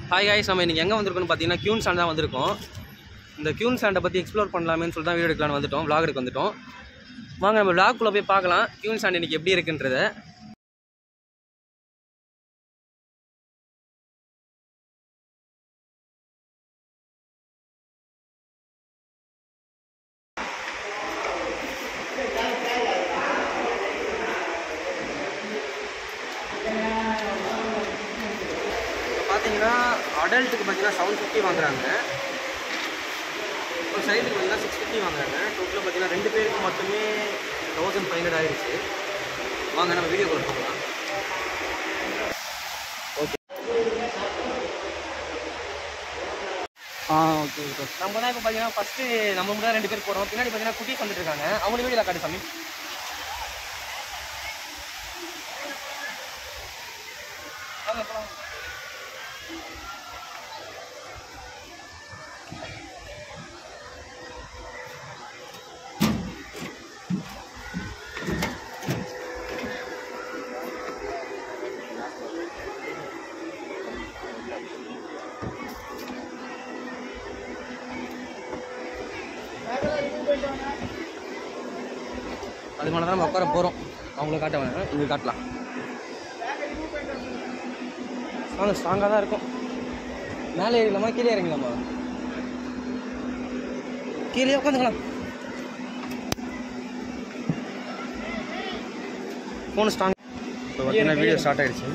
Hi guys நம்ம இன்றைக்கி எங்கே வந்திருக்கோம்னு பார்த்தீங்கன்னா கியூன் சாண்ட் தான் வந்திருக்கோம் இந்த கியூன் சாண்டை பற்றி எக்ஸ்ப்ளோர் பண்ணலாமேன்னு சொல்லி தான் வீடியோ எடுக்கலாம்னு வந்துட்டோம் vlog எடுக்க வந்துட்டோம் வாங்க நம்ம vlogக்குள்ளே போய் பார்க்கலாம் கியூன் சாண்ட் இன்றைக்கி எப்படி இருக்குன்றத பார்த்தீங்கன்னா அடல்ட்டுக்கு பார்த்தீங்கன்னா செவன் ஃபிஃப்டி வாங்குறாங்க ஒரு சைடுக்கு பார்த்தீங்கன்னா சிக்ஸ் ஃபிஃப்டி வாங்குறாங்க டோட்டலாக பார்த்தீங்கன்னா ரெண்டு பேருக்கு மட்டுமே தௌசண்ட் ஃபைவ் ஹண்ட்ரட் ஆயிடுச்சு வாங்க நம்ம வீடியோ கால் பண்ணலாம் ஓகே ஆ ஓகே ஓகே நம்ம தான் இப்போ பார்த்தீங்கன்னா ஃபஸ்ட்டு நம்ம மட்டும் தான் ரெண்டு பேர் போகிறோம் பின்னாடி பார்த்தீங்கன்னா குட்டீஸ் வந்துட்டு இருக்காங்க அவங்களுக்கு வீடியோ காட்டு சாமி வாங்க, போலாம். அது மேலே தான் நம்ம உட்கார போகிறோம் அவங்கள காட்ட வேணாம் இங்கே காட்டலாம் வாங்க ஸ்ட்ராங்காக தான் இருக்கும் மேலே ஏறிக்கலாமா கீழே இறங்கலாமா கீழே உட்காந்துக்கலாம் ஃபோன் ஸ்ட்ராங் இப்போ பார்த்தீங்கன்னா வீடியோ ஸ்டார்ட் ஆயிடுச்சு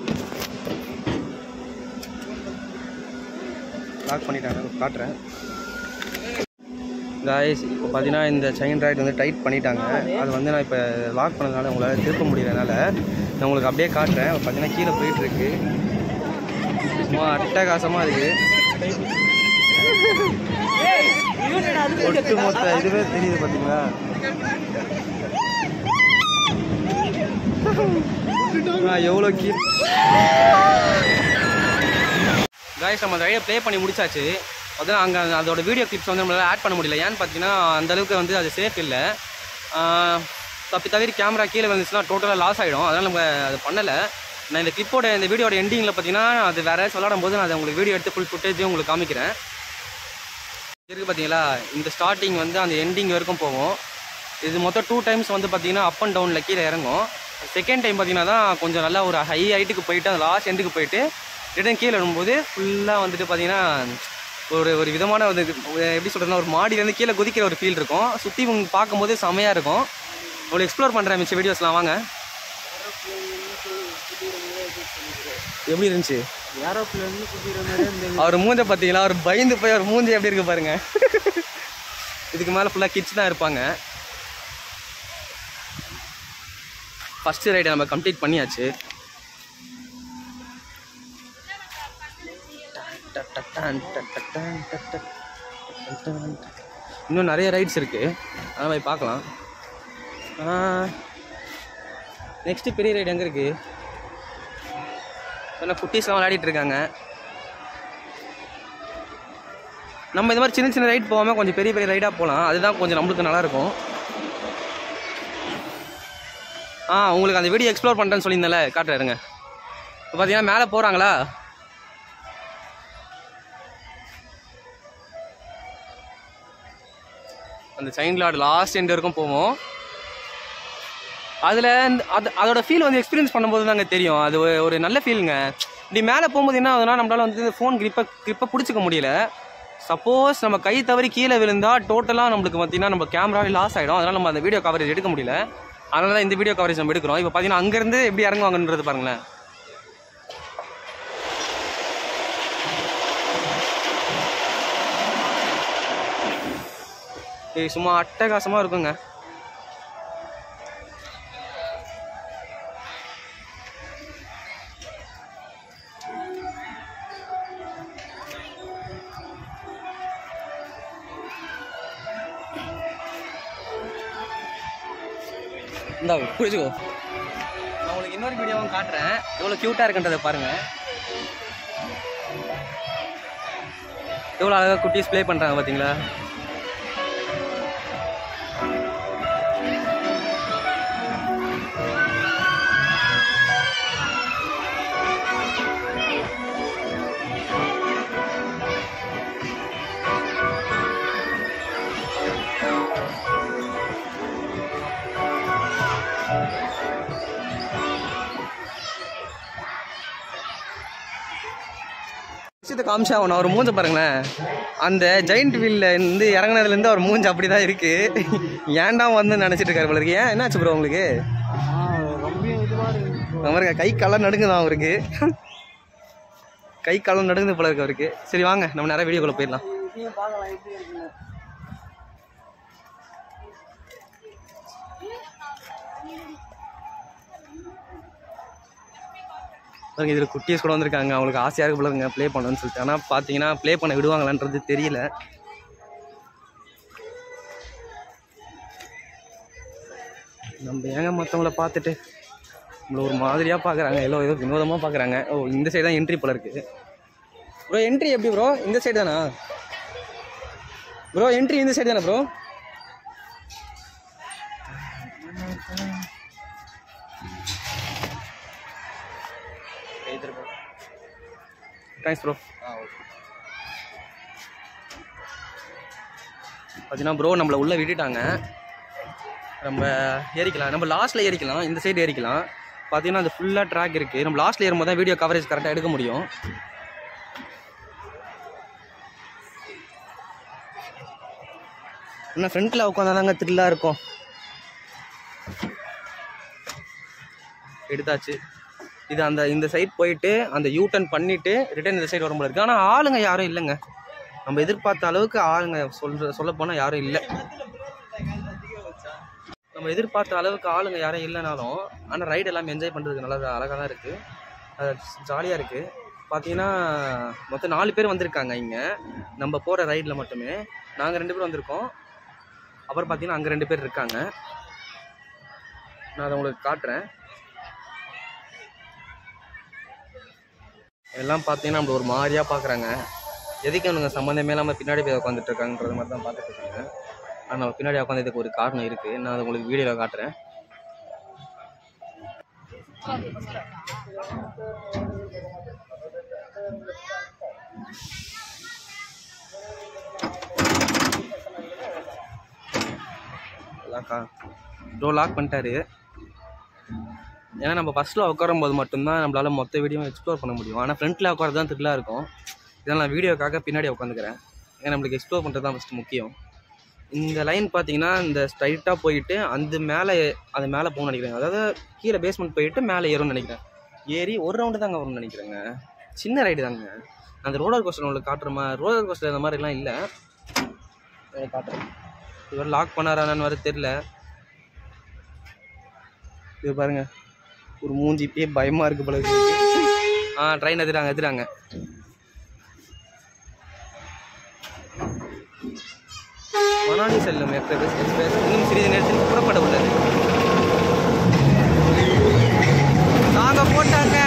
லாக் பண்ணிட்டாங்க காட்டுறேன் காய்ஸ் இப்போ பார்த்தீங்கன்னா இந்த செயின் ரைட் வந்து டைட் பண்ணிட்டாங்க அது வந்து நான் இப்போ லாக் பண்ணதுனால உங்களால் திருப்ப முடியறதுனால நான் உங்களுக்கு அப்படியே காட்டுறேன் பார்த்தீங்கன்னா கீழே போயிட்டுருக்கு சும்மா அட்டகாசமாக இருக்குது ஒட்டு மொத்த இதுவே தெரியுது பார்த்தீங்களா எவ்வளோ கீ காய்ஸ் நம்ம ரைடை ப்ளே பண்ணி முடிச்சாச்சு அதான் அங்கே அதோட வீடியோ கிளிப்ஸ் வந்து நம்மளால் ஆட் பண்ண முடியல ஏன்னு பார்த்தீங்கன்னா அந்த அளவுக்கு வந்து அது சேஃப் இல்லை தப்பி தவிர கேமரா கீழே வந்துச்சுன்னா டோட்டலாக லாஸ் ஆகிடும் அதனால் நம்ம அது பண்ணலை நான் இந்த கிளிப்போட இந்த வீடியோட எண்டிங்கில் பார்த்தீங்கன்னா அது வேறு விளாடும் போது நான் அதை உங்களுக்கு வீடியோ எடுத்து ஃபுல் ஃபுட்டேஜும் உங்களுக்கு காமிக்கிறேன் இருக்குது பார்த்தீங்களா இந்த ஸ்டார்டிங் வந்து அந்த எண்டிங் வரைக்கும் போகும் இது மொத்தம் டூ டைம்ஸ் வந்து பார்த்தீங்கன்னா அப் அண்ட் டவுனில் கீழே இறங்கும் செகண்ட் டைம் பார்த்தீங்கன்னா தான் கொஞ்சம் நல்லா ஒரு ஹை ஹைட்டுக்கு போயிட்டு அந்த லாஸ்ட் எண்டுக்கு போயிட்டு ரிட்டன் கீழே வரும்போது ஃபுல்லாக வந்துட்டு பார்த்தீங்கன்னா ஒரு ஒரு விதமான ஒரு இது, எப்படி சொல்கிறதுனா ஒரு மாடியிலேருந்து கீழே குதிக்கிற ஒரு ஃபீல் இருக்கும் சுற்றி உங்களுக்கு பார்க்கும்போது செமையாக இருக்கும் அவ்வளோ எக்ஸ்ப்ளோர் பண்ணுறேன் மிச்ச வீடியோஸ்லாம் வாங்க எப்படி இருந்துச்சு ஏரோப்ளேன் குதிக்கிற மாதிரி இந்த அவர் மூஞ்ச பார்த்தீங்களா அவர் பயந்து போய் அவர் மூஞ்சி எப்படி இருக்கு பாருங்க இதுக்கு மேலே ஃபுல்லாக கிட்ஸ் தான் இருப்பாங்க ஃபஸ்ட்டு ரைடை நம்ம கம்ப்ளீட் பண்ணியாச்சு இன்னும் நிறைய ரைட்ஸ் இருக்குது அதெல்லாம் போய் பார்க்கலாம் நெக்ஸ்ட்டு பெரிய ரைடு எங்கே இருக்குது இப்போ குட்டீஸ்லாம் விளையாடிட்டு இருக்காங்க நம்ம இந்த மாதிரி சின்ன சின்ன ரைட் போகாமல் கொஞ்சம் பெரிய பெரிய ரைடாக போகலாம் அதுதான் கொஞ்சம் நம்மளுக்கு நல்லாயிருக்கும் ஆ உங்களுக்கு அந்த வீடியோ எக்ஸ்ப்ளோர் பண்ணுறேன்னு சொல்லியிருந்தேன்ல காட்டுறாருங்க இப்போ பார்த்தீங்கன்னா மேலே போகிறாங்களா அந்த சைன் லாட் லாஸ்ட் எண்ட் வரைக்கும் போவோம் அதில் அது அதோட ஃபீல் வந்து எக்ஸ்பீரியன்ஸ் பண்ணும்போது தாங்க தெரியும் அது ஒரு- ஒரு நல்ல ஃபீலுங்க இப்படி மேலே போகும்போது என்ன ஆகுதுன்னா நம்மளால வந்து ஃபோன் கிரிப்பை கிரிப்பை பிடிச்சிக்க முடியல சப்போஸ் நம்ம கை தவறி கீழே விழுந்தா டோட்டலாக நம்மளுக்கு பார்த்தீங்கன்னா நம்ம கேமராவே லாஸ் ஆகிடும் அதனால் நம்ம அந்த வீடியோ கவரேஜ் எடுக்க முடியல அதனால தான் இந்த வீடியோ கவரேஜ் நம்ம எடுக்கிறோம் இப்போ பார்த்தீங்கன்னா அங்கேருந்து எப்படி இறங்குவாங்கன்றது பாருங்களேன் இது சும்மா அட்டகாசமாக இருக்குங்க இந்தா பிடிச்சிக்கோ நான் உங்களுக்கு இன்னொரு வீடியோவும் காட்டுறேன் எவ்வளோ க்யூட்டாக இருக்குன்றதை பாருங்க எவ்வளோ அழகாக குட்டீஸ் ப்ளே பண்ணுறாங்க பார்த்தீங்களா விஷயத்தை காமிச்சா அவன் அவர் மூஞ்ச பாருங்களேன் அந்த ஜெயிண்ட் வீல்ல இருந்து இறங்குனதுலேருந்து அவர் மூஞ்சி அப்படி தான் இருக்கு ஏன்டா வந்து நினச்சிட்டு இருக்காரு போல இருக்கு ஏன் என்னாச்சு ப்ரோ உங்களுக்கு ஆ ரொம்ப இதுவாக இருக்கு அவருக்கு கை காலம் நடுங்குதான் அவருக்கு கை காலம் நடுங்குது போல இருக்கு அவருக்கு சரி வாங்க நம்ம நிறைய வீடியோக்குள்ள போயிடலாம் இதையும் பார்க்கலாம் எப்படி இருக்குன்னு பாருங்க இதில் குட்டீஸ் கூட வந்திருக்காங்க அவங்களுக்கு ஆசையாக இருக்கு போல இருக்குங்க ப்ளே பண்ணணும்னு சொல்லிட்டு ஆனால் பார்த்தீங்கன்னா ப்ளே பண்ண விடுவாங்களான்றது தெரியல நம்ம ஏங்க மற்றவங்கள பார்த்துட்டு நம்மள ஒரு மாதிரியாக பார்க்குறாங்க எல்லோ ஏதோ வினோதமாக பார்க்குறாங்க ஓ இந்த சைடு தான் என்ட்ரி போல இருக்கு ப்ரோ என்ட்ரி எப்படி ப்ரோ இந்த சைடு தானா ப்ரோ என்ட்ரி இந்த சைடு தானே ப்ரோ தேங்க்ஸ் ப்ரோ பார்த்தீங்கன்னா ப்ரோ நம்மளை உள்ளே விட்டுட்டாங்க நம்ம ஏறிக்கலாம் நம்ம லாஸ்ட்டில் ஏறிக்கலாம் இந்த சைடு ஏறிக்கலாம் பார்த்தீங்கன்னா அது ஃபுல்லாக ட்ராக் இருக்குது நம்ம லாஸ்ட்டில் ஏறும்போது தான் வீடியோ கவரேஜ் கரெக்டாக எடுக்க முடியும் இன்னும் ஃப்ரண்ட்டில் உட்காந்தாதாங்க த்ரில்லாக இருக்கும் எடுத்தாச்சு இது அந்த இந்த சைட் போயிட்டு அந்த யூ டர்ன் பண்ணிட்டு ரிட்டர்ன் இந்த சைடு வரும் போல இருக்கு ஆனால் ஆளுங்க யாரும் இல்லைங்க நம்ம எதிர்பார்த்த அளவுக்கு ஆளுங்க சொல்ற சொல்ல போனால் யாரும் இல்லை நம்ம எதிர்பார்த்த அளவுக்கு ஆளுங்க யாரும் இல்லைனாலும் ஆனால் ரைடு எல்லாம் என்ஜாய் பண்ணுறதுக்கு நல்லா அழகாக தான் இருக்குது அது ஜாலியாக இருக்குது பார்த்தீங்கன்னா மொத்தம் நாலு பேர் வந்திருக்காங்க இங்கே நம்ம போகிற ரைடில் மட்டுமே நாங்கள் ரெண்டு பேர் வந்திருக்கோம் அப்புறம் பார்த்தீங்கன்னா அங்கே ரெண்டு பேர் இருக்காங்க நான் அதை உங்களுக்கு காட்டுறேன் எல்லாம் பார்த்தீங்கன்னா நம்மள ஒரு மாதிரியாக பார்க்குறாங்க எதுக்கு அவனுங்க சம்மந்தமே இல்லாமல் பின்னாடி போய் உட்காந்துட்டு இருக்காங்கன்றது மாதிரி தான் பார்த்துட்டு இருக்காங்க ஆனால் நம்ம பின்னாடி உட்காந்ததுக்கு ஒரு காரணம் இருக்குது நான் அதை உங்களுக்கு வீடியோவில் காட்டுறேன் லாக்கா டோ லாக் பண்ணிட்டாரு ஏன்னா நம்ம ஃபஸ்ட்டில் உட்காரும் போது மட்டும்தான் நம்மளால மொத்த வீடியோ எக்ஸ்ப்ளோர் பண்ண முடியும் ஆனால் ஃப்ரண்ட்டில் உட்காரது தான் த்ரில்லாக இருக்கும் இதெல்லாம் நான் வீடியோக்காக பின்னாடி உட்காந்துக்கிறேன் ஏன்னா நம்மளுக்கு எக்ஸ்ப்ளோர் பண்ணுறது தான் ஃபஸ்ட்டு முக்கியம் இந்த லைன் பார்த்தீங்கன்னா இந்த ஸ்ட்ரைட்டாக போயிட்டு அந்த மேலே அது மேலே போகணும்னு நினைக்கிறேன் அதாவது கீழே பேஸ்மெண்ட் போயிட்டு மேலே ஏறும்னு நினைக்கிறேன் ஏறி ஒரு ரவுண்டு தாங்க வரும்னு நினைக்கிறேங்க சின்ன ரைடு தாங்க அந்த ரோலர் கோஸ்டர் உங்களுக்கு காட்டுற மாதிரி ரோலர் கோஸ்டர் இந்த மாதிரிலாம் இல்லை அதை காட்டுறேன் இவர் லாக் பண்ணாரான்னு வர தெரில இது பாருங்க ஒரு மூஞ்சி இப்பயே பயமா இருக்கு போல இருக்கு ஆ ட்ரெயின் எதிராங்க எதிராங்க மணாலி செல்லும் எக்ஸ்பிரஸ் எக்ஸ்பிரஸ் இன்னும் சிறிது நேரத்தில் புறப்பட உள்ளது நாங்க போட்டாங்க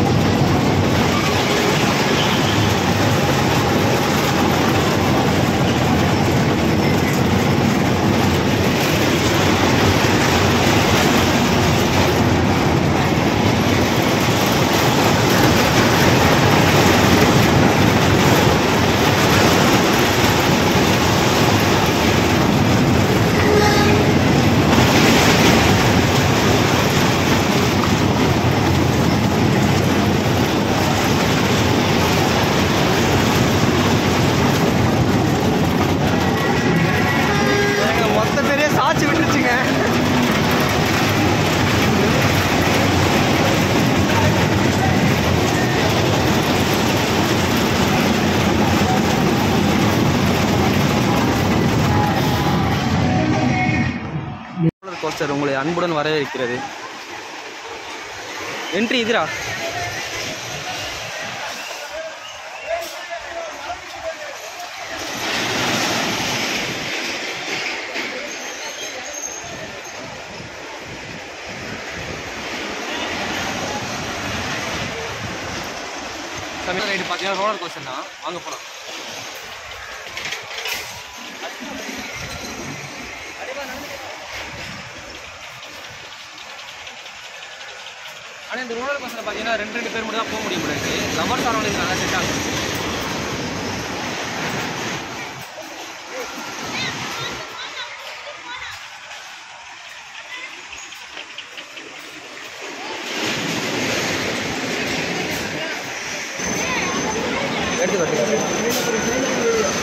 எங்க மொத்த பேரே சாட்சி விட்டுருச்சுங்க கோச்சர் உங்களை அன்புடன் வரவேற்கிறது என்ட்ரி இதுரா தமிழ் ரைடு பார்த்தீங்கன்னா ரோலர் கோஸ்டர் தான் வாங்க போகலாம் ஆனால் இந்த ரோலர் கோஸ்டர் பார்த்தீங்கன்னா ரெண்டு ரெண்டு பேர் மட்டும் தான் போக முடியும் போல இருக்கு லவர் சாரவங்களுக்கு நல்லா செட் ஆகும் எடுத்து எடுத்து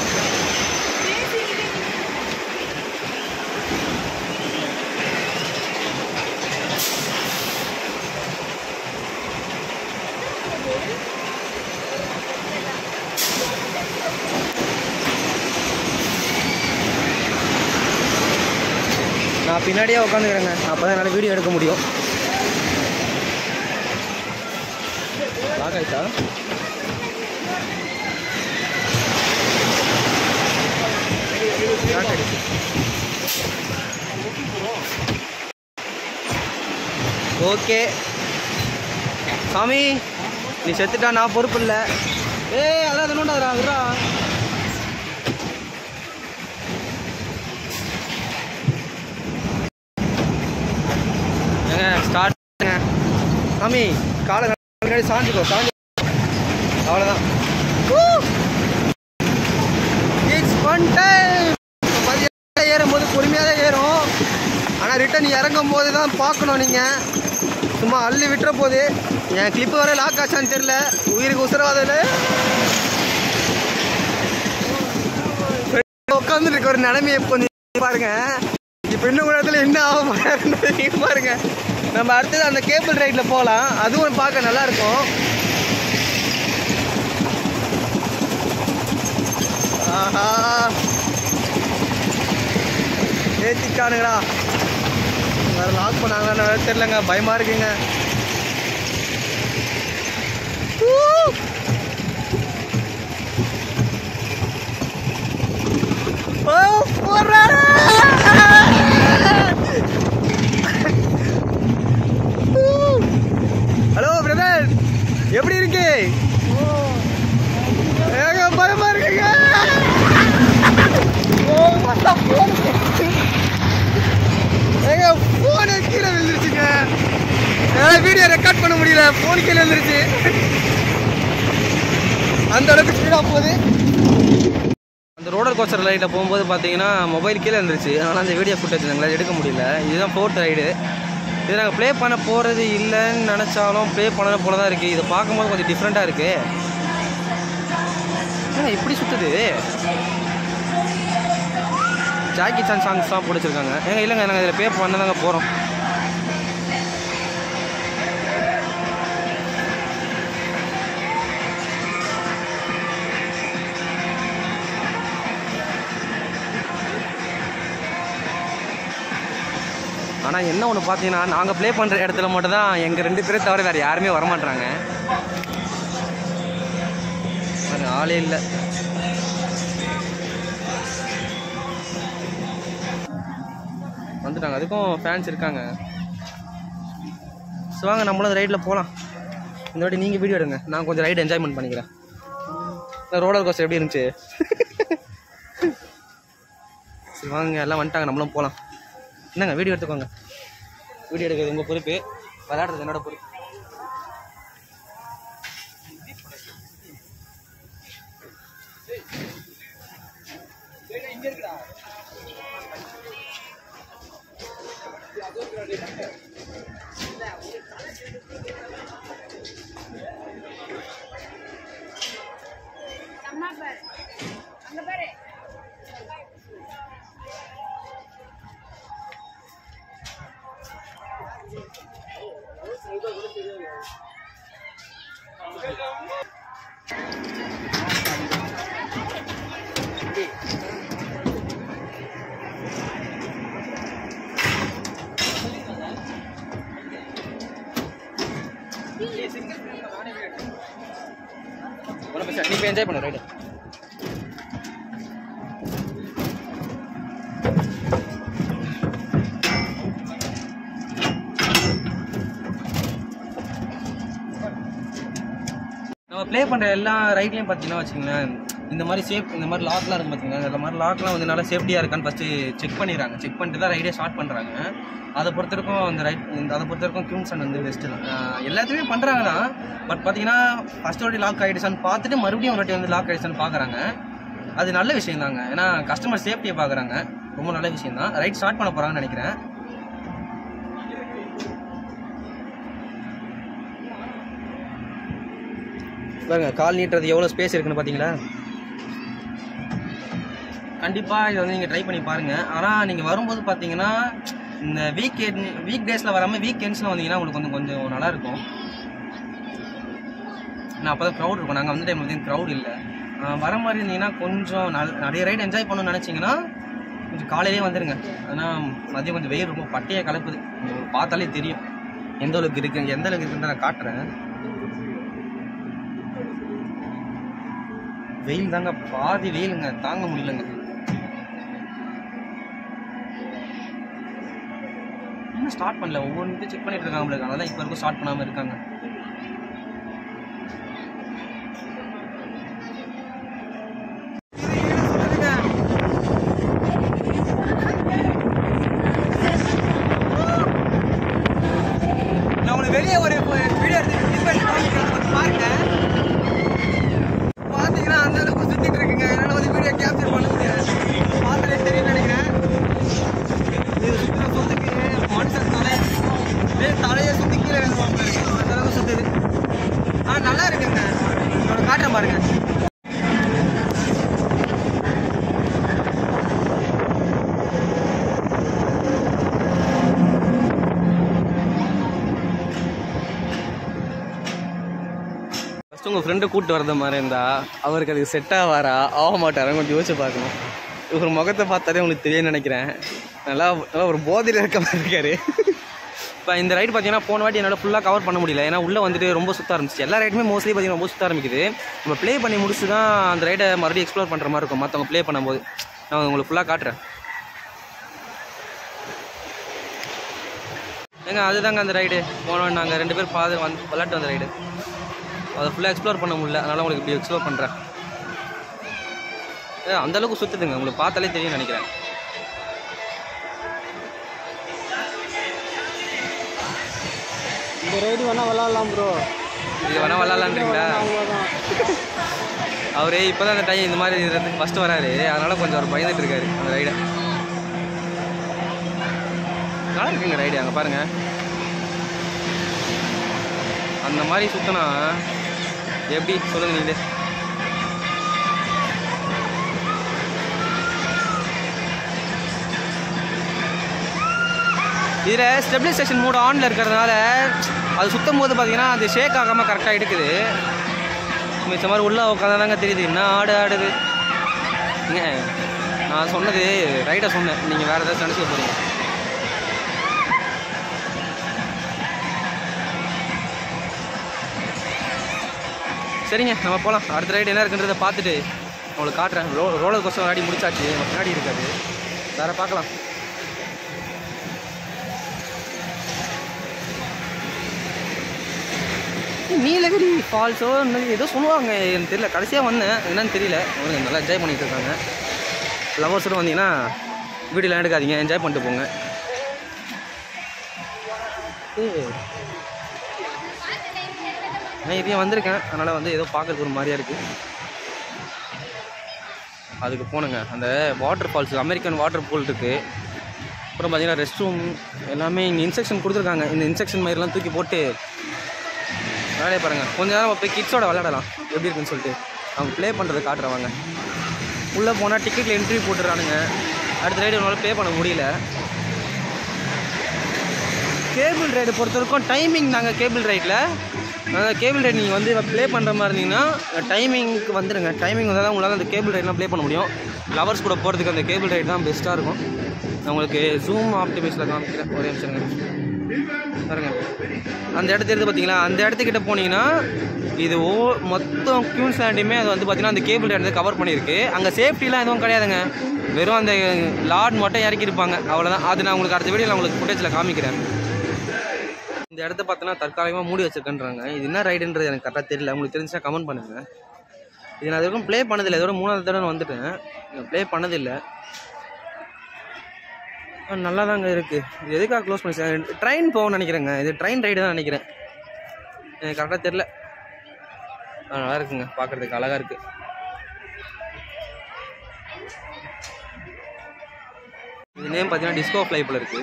நான் பின்னாடியே உட்காந்துக்கிறேங்க அப்போ தான் என்னால் வீடியோ எடுக்க முடியும் லாக் ஆயிட்டா லாக் ஆயிடுச்சு ஓகே சாமி நீ செத்துட்டா நான் பொறுப்பு இல்லை ஏய் அதான் அது நோண்டாதரா அதுரா ஏங்க ஸ்டார்ட்ங்க சாமி காலை முன்னாடி சாஞ்சிக்கோ சாஞ்சி அவ்வளோதான் இட்ஸ் ஒன் டைம் ஏறும்போது பொறுமையாக தான் ஏறும் ஆனால் ரிட்டன் இறங்கும் போது தான் பார்க்கணும் நீங்கள் சும்மா அள்ளி விட்டுற போது என் கிளிப்பு வர லாக் ஆச்சான்னு தெரில உயிருக்கு உத்தரவாதம் இல்லை உட்காந்துட்டு இருக்க ஒரு நிலைமையை கொஞ்சம் பாருங்க இப்போ இன்னும் கூட இடத்துல என்ன ஆகும் பாருங்க நீங்க பாருங்க நம்ம அடுத்தது அந்த கேபிள் ரைட்ல போகலாம் அதுவும் பார்க்க நல்லா இருக்கும் ஆஹா ஏத்திட்டானுங்களா வேற லாக் பண்ணாங்களான்னு வேற தெரியலங்க பயமா இருக்குங்க ஊ! ஓ போறாரு ஹலோ பிரதர் எப்படி இருக்கு ஏங்க பயமா இருக்குங்க ஓ, மொத்த phone. ஏங்க போன் கீழே விழுந்துருச்சுங்க என்னால் வீடியோ ரெக்கார்ட் பண்ண முடியல போன் கீழே விழுந்துருச்சு அந்த அளவுக்கு ஸ்பீடாக போகுது அந்த ரோலர் கோஸ்டர் ரைடில் போகும்போது பார்த்தீங்கன்னா மொபைல் கீழே இருந்துச்சு அதனால் அந்த வீடியோ ஃபுட்டேஜ் எங்களால் எடுக்க முடியல இதுதான் ஃபோர்த் ரைடு இது நாங்கள் ப்ளே பண்ண போகிறது இல்லைன்னு நினச்சாலும் ப்ளே பண்ண போல தான் இருக்குது இதை பார்க்கும்போது கொஞ்சம் டிஃப்ரெண்ட்டாக இருக்குது ஏங்க இப்படி சுற்றுது ஜாக்கி சான் சாங்ஸ் தான் பிடிச்சிருக்காங்க ஏங்க இல்லைங்க நாங்கள் இதில் பே பண்ண தாங்க போகிறோம் ஆனால் என்ன ஒன்று பார்த்தீங்கன்னா நாங்கள் ப்ளே பண்ணுற இடத்துல மட்டும் தான் எங்கள் ரெண்டு பேரை தவிர வேறு யாருமே வரமாட்றாங்க அது ஆளே இல்லை வந்துட்டாங்க அதுக்கும் ஃபேன்ஸ் இருக்காங்க ஸோ வாங்க நம்மளும் அந்த ரைடில் போகலாம் இந்த வாட்டி நீங்கள் வீடியோ எடுங்க நான் கொஞ்சம் ரைடு என்ஜாய்மெண்ட் பண்ணிக்கிறேன் இந்த ரோலர் கோஸ்டர் எப்படி இருந்துச்சு சரி வாங்க எல்லாம் வந்துட்டாங்க நம்மளும் போகலாம் என்னங்க வீடியோ எடுத்துக்கோங்க வீடியோ எடுக்கிறது உங்கள் பொறுப்பு விளையாடுறது என்னோட பொறுப்பு அம்மா பாரு அங்க பாரு ஒன்றும் பிரச்சனை நீ போய் என்ஜாய் பண்ணு ரைடு நம்ம ப்ளே பண்ணுற எல்லா ரைட்லையும் பார்த்தீங்கன்னா வச்சுங்களேன் இந்த மாதிரி சேஃப் இந்த மாதிரி லாக்லாம் இருக்கும் பார்த்தீங்கன்னா இந்த மாதிரி லாக்லாம் வந்து நல்லா சேஃப்டியாக இருக்கான்னு ஃபஸ்ட்டு செக் பண்ணிடுறாங்க செக் பண்ணிட்டு தான் ரைடே ஸ்டார்ட் பண்ணுறாங்க அதை பொறுத்த வரைக்கும் அந்த ரைட் அதை பொறுத்த வரைக்கும் கியூம்சன் வந்து பெஸ்ட்டு தான் ஆஹ் எல்லாத்தையுமே பண்ணுறாங்க தான் பட் பார்த்தீங்கன்னா ஃபஸ்ட் வாட்டி லாக் ஆகிடுச்சான்னு பார்த்துட்டு மறுபடியும் ஒரு வாட்டி வந்து லாக் ஆகிடுச்சான்னு பார்க்குறாங்க அது நல்ல விஷயம் தாங்க ஏன்னா கஸ்டமர் சேஃப்டியை பார்க்குறாங்க ரொம்ப நல்ல விஷயம் தான் ரைட் ஸ்டார்ட் பண்ண போகிறாங்கன்னு நினைக்கிறேன் பாருங்க கால் நீட்டுறது எவ்வளோ ஸ்பேஸ் இருக்குன்னு பார்த்தீங்களா கண்டிப்பாக இதை வந்து நீங்கள் ட்ரை பண்ணி பாருங்கள் ஆனால் நீங்கள் வரும்போது பார்த்தீங்கன்னா இந்த வீக் வீக் டேஸில் வராமல் வீக் எண்ட்ஸில் வந்தீங்கன்னா உங்களுக்கு கொஞ்சம் கொஞ்சம் நல்லா இருக்கும் நான் அப்போ தான் க்ரௌட் இருக்கும் நாங்கள் வந்த டைம் வந்து க்ரௌட் இல்லை ஆஹ் வர மாதிரி இருந்தீங்கன்னா கொஞ்சம் நல் நிறைய ரைடு என்ஜாய் பண்ணணும்னு நினச்சிங்கன்னா கொஞ்சம் காலையிலே வந்துடுங்க ஆனால் மதியம் கொஞ்சம் வெயில் ரொம்ப பட்டையை கலப்புது உங்களுக்கு பார்த்தாலே தெரியும் எந்த அளவுக்கு இருக்கு எந்த அளவுக்கு இருக்குன்னு நான் காட்டுறேன் வெயில் தாங்க பாதி வெயிலுங்க தாங்க முடியலங்க இன்னும் ஸ்டார்ட் பண்ணல ஒவ்வொன்றுத்தையும் செக் பண்ணிட்டு இருக்காங்க உங்களுக்கு அதனால இப்போ வரைக்கும் ஸ்டார்ட் பண்ணாமல் இருக்காங்க நான் உங்களுக்கு வெளியே ஒரு வீடியோ எடுத்து clip எடுத்து காமிக்கிறேன், கொஞ்சம் பாருங்க பார்த்தீங்கன்னா அந்த அளவுக்கு சுத்திட்டு இருக்குங்க என்னால் வந்து வீடியோ கேப்சர் பண்ண முடியாது பார்த்தாலே தெரியும் நினைக்கிறேன் இது சுற்றுற சுத்துக்கு மனுஷன் தலை அப்படியே தலையை சுற்றி கீழே எழுதுவாங்க அந்த அளவுக்கு சுத்துது ஆ நல்லா இருக்குங்க இதோட காட்டுறேன் பாருங்க ஃபஸ்ட்டு உங்கள் ஃப்ரெண்டை கூப்பிட்டு வரத மாதிரி இருந்தா அவருக்கு அது செட் ஆவாரா ஆக மாட்டாரா கொஞ்சம் யோசிச்சு பார்க்கணும் இவர் முகத்தை பார்த்தாலே உங்களுக்கு தெரியும்னு நினைக்கிறேன் நல்லா நல்லா ஒரு போதையில் இருக்க மாதிரி இருக்காரு இப்போ இந்த ரைடு பார்த்தீங்கன்னா போன வாட்டி என்னால் ஃபுல்லாக கவர் பண்ண முடியல ஏன்னா உள்ளே வந்துட்டு ரொம்ப சுத்த ஆரம்பிச்சு எல்லா ரைடுமே மோஸ்ட்லி பார்த்தீங்கன்னா ரொம்ப சுத்த ஆரம்பிக்குது நம்ம ப்ளே பண்ணி முடிச்சு தான் அந்த ரைடை மறுபடியும் எக்ஸ்ப்ளோர் பண்ணுற மாதிரி இருக்கும் மற்றவங்க ப்ளே பண்ணும்போது நான் உங்களுக்கு ஃபுல்லாக காட்டுறேன் ஏங்க அதுதாங்க அந்த ரைடு போனோம் நாங்கள் ரெண்டு பேர் பாது வந்து விளாட்டு வந்த ரைடு அதை ஃபுல்லாக எக்ஸ்ப்ளோர் பண்ண முடியல அதனால் உங்களுக்கு இப்படி எக்ஸ்ப்ளோர் பண்ணுறேன் ஏ அந்த அளவுக்கு சுற்றுதுங்க உங்களுக்கு பார்த்தாலே தெரியும் நினைக்கிறேன் இந்த ரைடு வேணா விளாட்லாம் ப்ரோ இது வேணால் விளாட்லான்றீங்களா அவ்வளோதான் அவரே இப்போ தான் அந்த டைம் இந்த மாதிரி இதுக்கு ஃபஸ்ட்டு வராரு அதனால் கொஞ்சம் அவர் பயந்துட்டு இருக்காரு அந்த ரைடை நல்லா இருக்குங்க ரைடு அங்கே பாருங்கள் அந்த மாதிரி சுற்றினா எப்படி சொல்லுங்க நீங்களே இதில் ஸ்டெபிலைசேஷன் மூட் ஆனில் இருக்கிறதுனால அது சுத்தும் போது பார்த்தீங்கன்னா அது ஷேக் ஆகாமல் கரெக்டாக எடுக்குது மிச்ச மாதிரி உள்ளே உட்காந்தாங்க தெரியுது என்ன ஆடு ஆடுது ஏங்க நான் சொன்னது ரைட்டாக சொன்னேன் நீங்கள் வேறு ஏதாச்சும் நினச்சிக்க போகிறீங்க சரிங்க நம்ம போகலாம் அடுத்த ரைடு என்ன இருக்குன்றதை பார்த்துட்டு உங்களுக்கு காட்டுறேன் ரோ ரோலர் கோஸ்டர் விளையாடி முடிச்சாச்சு நம்ம பின்னாடி இருக்காது வேறு பார்க்கலாம் நீலகிரி ஃபால்ஸோ இன்னும் ஏதோ சொல்லுவாங்க எனக்கு தெரியல கடைசியாக வந்தேன் என்னன்னு தெரியல அவங்க நல்லா என்ஜாய் பண்ணிட்டு இருக்காங்க லவர்ஸோட வந்தீங்கன்னா வீடியோலாம் எடுக்காதீங்க என்ஜாய் பண்ணிட்டு போங்க ஏய். நான் இதையும் வந்திருக்கேன் அதனால் வந்து ஏதோ பார்க்கறதுக்கு ஒரு மாதிரியா இருக்குது அதுக்கு போனேங்க அந்த waterfalls American water pool இருக்குது அப்புறம் பார்த்தீங்கன்னா ரெஸ்ட் ரூம் எல்லாமே இங்கே இன்ஸ்ட்ரக்ஷன் கொடுத்துருக்காங்க இந்த இன்ஸ்ட்ரக்ஷன் மாதிரிலாம் தூக்கி போட்டு வேலையை பாருங்கள் கொஞ்ச நேரம் போய் கிட்ஸோட விளையாடலாம் எப்படி இருக்குன்னு சொல்லிட்டு அவங்க ப்ளே பண்ணுறதை காட்டுறவாங்க உள்ளே போனால் டிக்கெட்டில் என்ட்ரி போட்டுறானுங்க அடுத்த ரைடு உங்களால் ப்ளே பண்ண முடியல கேபிள் ரைடு பொறுத்த வரைக்கும் டைமிங் நாங்கள் கேபிள் ரைடில் அதாவது கேபிள் ரைட் நீங்கள் வந்து ப்ளே பண்ணுற மாதிரி இருந்தீங்கன்னா டைமிங்க்கு வந்துடுங்க டைமிங் வந்தால் தான் உங்களால் அந்த கேபிள் ரைட்லாம் ப்ளே பண்ண முடியும் லவர்ஸ் கூட போகிறதுக்கு அந்த கேபிள் ரைட் தான் பெஸ்ட்டாக இருக்கும் நான் உங்களுக்கு ஜூம் ஆப்டிமைஸில் காமிக்கிறேன் ஒரே நிமிஷம் இருங்க. பாருங்க அந்த இடத்து எடுத்து பார்த்தீங்களா அந்த இடத்துக்கிட்ட போனீங்கன்னா இது ஓ மொத்தம் குயின்ஸ்லாண்டுமே அது வந்து பார்த்தீங்கன்னா அந்த கேபிள் ரைட் கவர் பண்ணியிருக்கு அங்கே சேஃப்டிலாம் எதுவும் கிடையாதுங்க வெறும் அந்த லாட் மட்டும் இறக்கியிருப்பாங்க அவ்வளோதான் அது நான் உங்களுக்கு அடுத்த வீடியோ நான் உங்களுக்கு ஃபுட்டேஜில் காமிக்கிறேன் இந்த இடத்த பார்த்தோன்னா தற்காலிகமாக மூடி வச்சிருக்கேன்றாங்க இது என்ன ரைடுன்றது எனக்கு கரெக்டாக தெரியல உங்களுக்கு தெரிஞ்சுன்னா கமெண்ட் பண்ணுங்கள் இது நான் இதுவரைக்கும் ப்ளே பண்ணதில்லை இதோட மூணாவது தடவை நான் வந்துட்டேன் ப்ளே பண்ணதில்லை ஆ, நல்லா தாங்க இருக்குது இது எதுக்காக க்ளோஸ் பண்ணி ட்ரெயின் போகணும்னு நினைக்கிறேங்க இது ட்ரெயின் ரைடு தான் நினைக்கிறேன் எனக்கு கரெக்டாக தெரில ஆ, நல்லா இருக்குங்க பார்க்குறதுக்கு அழகாக இருக்குது இது நேம் பார்த்தீங்கன்னா டிஸ்கோ ஃப்ளைப்பில் இருக்குது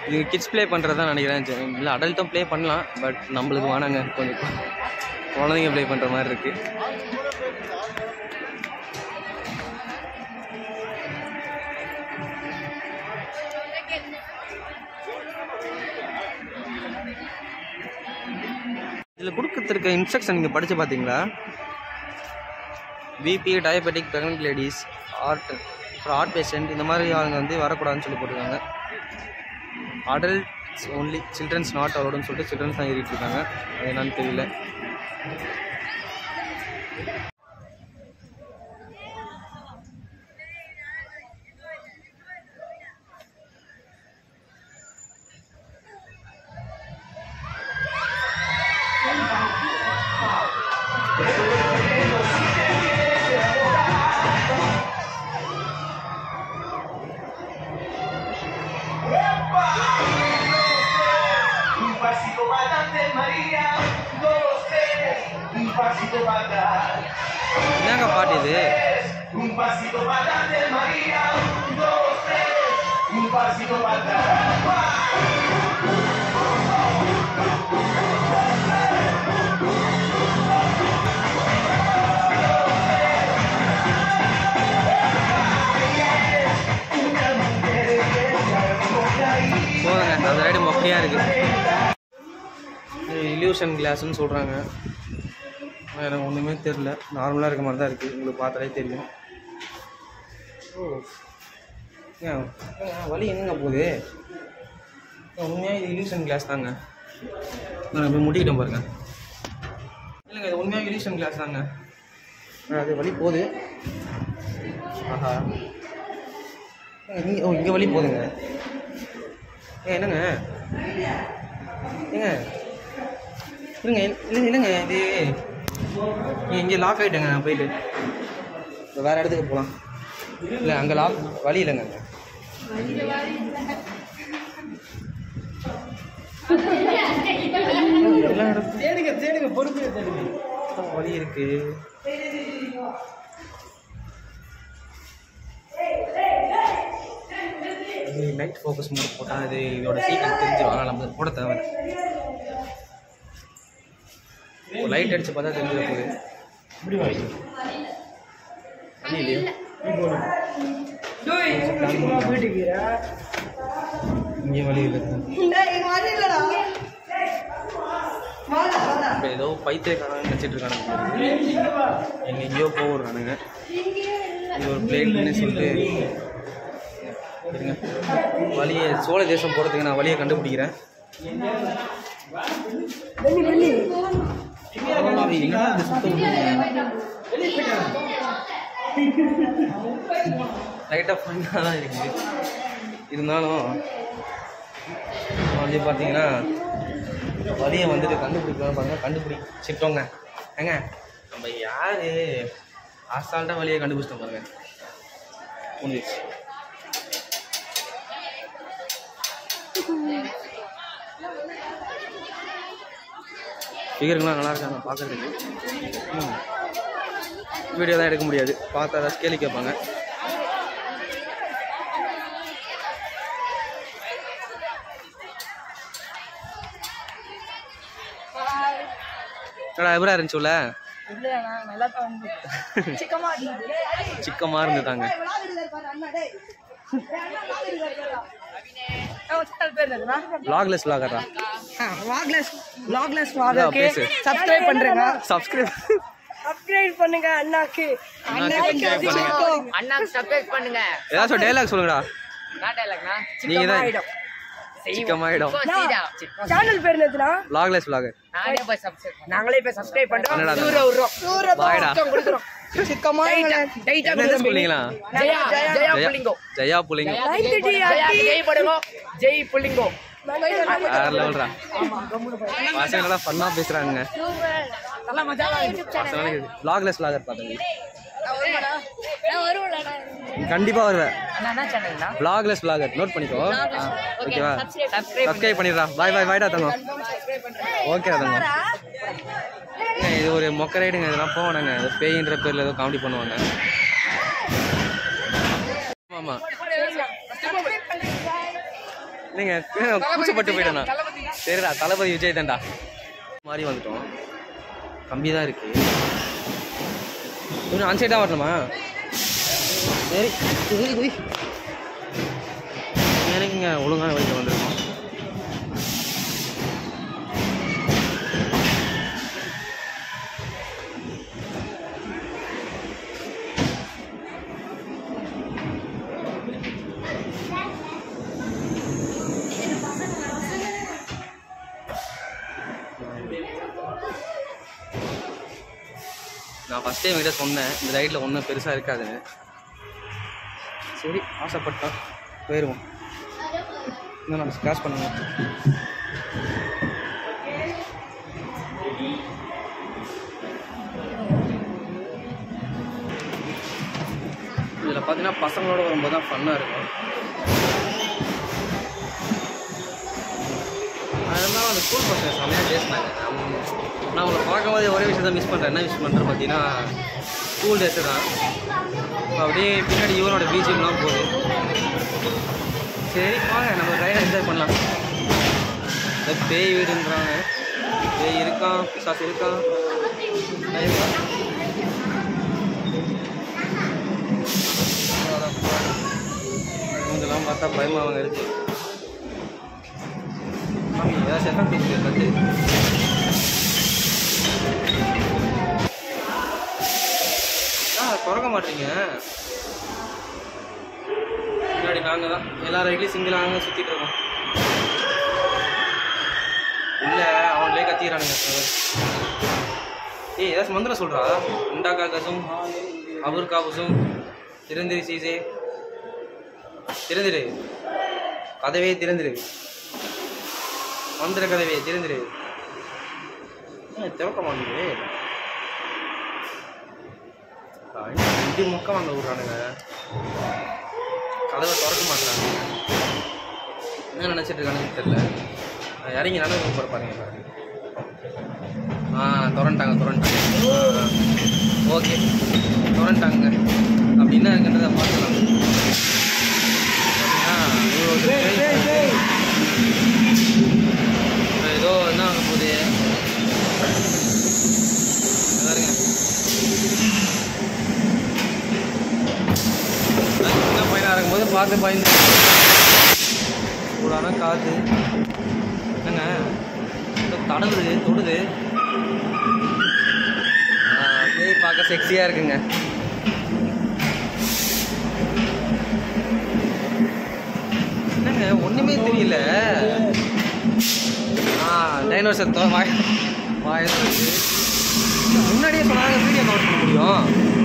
இது கிட்ஸ் ப்ளே பண்ணுறது தான் நினைக்கிறேன் இல்லை அடல்ட்டும் ப்ளே பண்ணலாம் பட் நம்மளுக்கு வேணாங்க கொஞ்சம் குழந்தைங்க ப்ளே பண்ணுற மாதிரி இருக்குது இதில் கொடுத்துருக்க இன்ஸ்ட்ரக்ஷன் நீங்கள் படித்து பார்த்தீங்களா BP diabetic pregnant ladies heart அப்புறம் ஹார்ட் பேஷண்ட் இந்த மாதிரி அவங்க வந்து வரக்கூடாதுன்னு சொல்லி போட்டிருக்காங்க அடல்ட்ஸ் ஓன்லி சில்ட்ரன்ஸ் நாட் அலோடுன்னு சொல்லிட்டு சில்ட்ரன்ஸ் தான் ஏறிட்டு இருக்காங்க அது என்னன்னு தெரியல Un pasito para adelante, María. Dos, tres. Un pasito para atrás. என்னங்க பாட்டு இது Un pasito para adelante, María. Dos, tres. Un pasito para atrás. போதுங்க அந்த ரைடு மொக்கையாக இருக்குது இல்யூஷன் கிளாஸ்னு சொல்கிறாங்க எனக்கு ஒன்றுமே தெரில நார்மலாக இருக்க மாதிரி தான் இருக்குது உங்களுக்கு பார்த்தாலே தெரியும் ஓ ஏன் ஏங்க, வலி எங்கங்க போகுது உண்மையாக இது இல்யூஷன் கிளாஸ் தாங்க நான் போய் முட்டிக்கிட்டேன் பாருங்க இல்லைங்க இது உண்மையாக இல்யூஷன் கிளாஸ் தாங்க ஆ, அது வலி போகுது ஆஹா இங்கே ஓ இங்கே வலி போகுதுங்க ஏ என்னங்க ஏங்க இல்லைங்க இல்லைங்க இல்லைங்க இது நீ இங்கே லாக் ஆகிட்டேங்க நான் போயிட்டு இப்போ வேறு இடத்துக்கு போகலாம் இல்லை அங்கே லாக் வழி இல்லைங்க அங்கே எல்லா இடத்துக்கும் தேடுங்க தேடுங்க பொறுமையை தேடுங்க வழி இருக்கு இது லைட் ஃபோக்கஸ் மோட் போட்டால் இது இதோட சீக்கிரம் தெரிஞ்சிடும் ஆனால் நம்ம போட தேவை லைட் அடிச்சு பார்த்தா தெரிஞ்சிட போகுது இப்படி வா வழி இல்லையா போயிட்டு இருக்கிறா இங்கே வழி இல்லை இப்போ ஏதோ பைத்தியக்காரன் நினச்சிட்டு இருக்கானுங்க எங்க எங்கேயோ போடுறானுங்க இது ஒரு பிளேட்னு சொல்லிட்டு இருங்க வழியை சோழ தேசம் போகிறதுக்கு நான் வழியை கண்டுபிடிக்கிறேன் ஆமாம், என்னடா இது சுத்தம் லைட்டாக ஃபன்னாக தான் இருக்குது இருந்தாலும் வந்து பார்த்தீங்கன்னா வழியை வந்துட்டு கண்டுபிடிக்கலாம் பாருங்க கண்டுபிடிச்சிட்டோங்க ஏங்க நம்ம யாரு அசால்ட்டாக வழியை கண்டுபிடிச்சிட்டோம் பாருங்க முடிஞ்சிச்சு ஃபிகருங்களாம் நல்லா இருக்காங்க பார்க்கறதுக்கு ம் வீடியோ தான் எடுக்க முடியாது பார்த்தா ஏதாச்சும் கேள்வி கேட்பாங்க என்னடா எப்படா இருந்துச்சு உள்ள இல்லையாண்ணா நல்லா தான் வந்து சிக்கமா சிக்கமாக இருந்துட்டாங்க பேர் என்னதுண்ணா லாக்லெஸ் லாகரா வாக்லெஸ் வாக்லெஸ் இதா, வாகருக்கு பேசு. சப்ஸ்கிரைப் பண்றேங்க சப்ஸ்கிரைப் சப்ஸ்கிரைப் பண்ணுங்க அண்ணாக்கு அண்ணாக்கு சப்ஸ்கிரைப் பண்ணுங்க ஏதாச்சும் டைலாக் சொல்லுங்கடா நான் டைலாக்னா நீங்க தான் ஆயிடும் சிக்கமாயிடும் சேனல் பேர் என்னதுண்ணா லாக்லெஸ் லாகர் நானே போய் சப்ஸ்கிரைப் நாங்களே இப்ப சப்ஸ்கிரைப் பண்றோம் என்னடா அது? நூறு விடுறோம் பாய்டா கொடுக்குறோம் சிக்கமா டைட்டா என்ன சொல்றீங்களா ஜெயா ஜெயா ஜெயா புள்ளிங்கோ ஜெயா புள்ளிங்க ஜெயா ஜெய் படுங்கோ ஜெய் புள்ளிங்கோ வேற லெவல்ரா பசங்க நல்லா ஃபன்னாக பேசுகிறாங்க லாக்லெஸ் லாகர் பார்த்தேன் கண்டிப்பாக வருவேன் அண்ணா என்ன சேனல்னா vlogless vlogger நோட் பண்ணிக்கோ ஓகேவா சப்ஸ்கிரைப் சப்ஸ்கிரைப் பண்ணிடுறா பாய் பாய் பாய்டா தங்கம் ஓகே தங்கம் ஏங்க, இது ஒரு மொக்க ரைடுங்க இதெல்லாம் போவானுங்க இது பேயின்ற பேரில் ஏதோ காமெடி பண்ணுவாங்க ஆமாம் நீங்க கூச்சப்பட்டு போயிட்டேண்ணா சரிடா தளபதி விஜய் தான்டா மாறி வந்துட்டோம் கம்பி தான் இருக்கு கொஞ்சம் அந்த சைடு தான் வரணுமா சரி குதி குதி எனக்குங்க ஒழுங்கான வழியில் வந்திருக்கோம் நான் ஃபஸ்ட் டைம் கிட்ட சொன்னேன் இந்த ரைட்டில் ஒன்றும் பெருசாக இருக்காதுன்னு சரி ஆசைப்பட்டோம் போயிடுவோம் இன்னும் நான் ஸ்க்ராச் பண்ணுங்க இதில் பார்த்தீங்கன்னா பசங்களோட வரும்போது தான் ஃபன்னாக இருக்கும் அதெல்லாம் அந்த ஸ்கூல் பசங்க செம்மையாக பேசினாங்க நான் உங்களை பார்க்கும்போது ஒரே விஷயத்த மிஸ் பண்ணுறேன் என்ன மிஸ் பண்ணுறேன் பார்த்தீங்கன்னா ஸ்கூல் டேஸு தான் இப்போ அப்படியே பின்னாடி இவனோட பிஜிஎம்லாம் போகுது சரி வாங்க நம்ம ரைடை என்ஜாய் பண்ணலாம் இந்த பேய் வீடுன்றாங்க பேய் இருக்கான் பிசாசு இருக்கான் நான் இருக்கான். இதெல்லாம் பார்த்தா பயமா அவங்க இருக்கு சாமி ஏதாச்சும் எஃபெக்ட் இருக்கு கட்டு ஆ திறக்க மாட்டீங்க முன்னாடி நாங்கள் தான் எல்லா ரைட்லையும் சிங்கிளாக நாங்கள் சுற்றிட்டு இருக்கோம் இல்லை அவன்களே கத்திக்கிறானுங்க ஏய் ஏதாச்சும் மந்திரம் சொல்கிறா உண்டாக்கா கசும் அவர் காபுசும் திறந்திரு சீசே திறந்திரு கதவே திறந்திரு மந்திர கதவே திறந்திரு ஏன் திறக்க மாட்டேங்குது இது மொக்க வாங்க விட்றானுங்க கதவை திறக்க மாட்டாங்க என்ன நினச்சிட்டு இருக்கானுன்னு தெரியல நான் இறங்கி நடந்து போகிற பாருங்க பாருங்க ஆ திறந்துட்டாங்க திறந்துட்டாங்க ஓகே திறந்துட்டாங்க அப்படின்னா இருக்குன்றதை பார்க்கலாம் பார்த்தீங்கன்னா, இவ்வளோ பேய் இப்ப ஏதோ என்ன ஆக போகுது பாருங்க நான் சின்ன பையனாக இருக்கும்போது பார்த்து பயந்து சூடான காற்று என்னங்க ஏதோ தடவுது தொடுது ஆ, பேய் பார்க்க செக்ஸியாக இருக்குங்க என்னங்க ஒன்றுமே தெரியல ஆ டைனோசர் தோ வாய் வாய் இருக்கு. முன்னாடியே சொன்னாங்க வீடியோ கவர் பண்ண முடியும்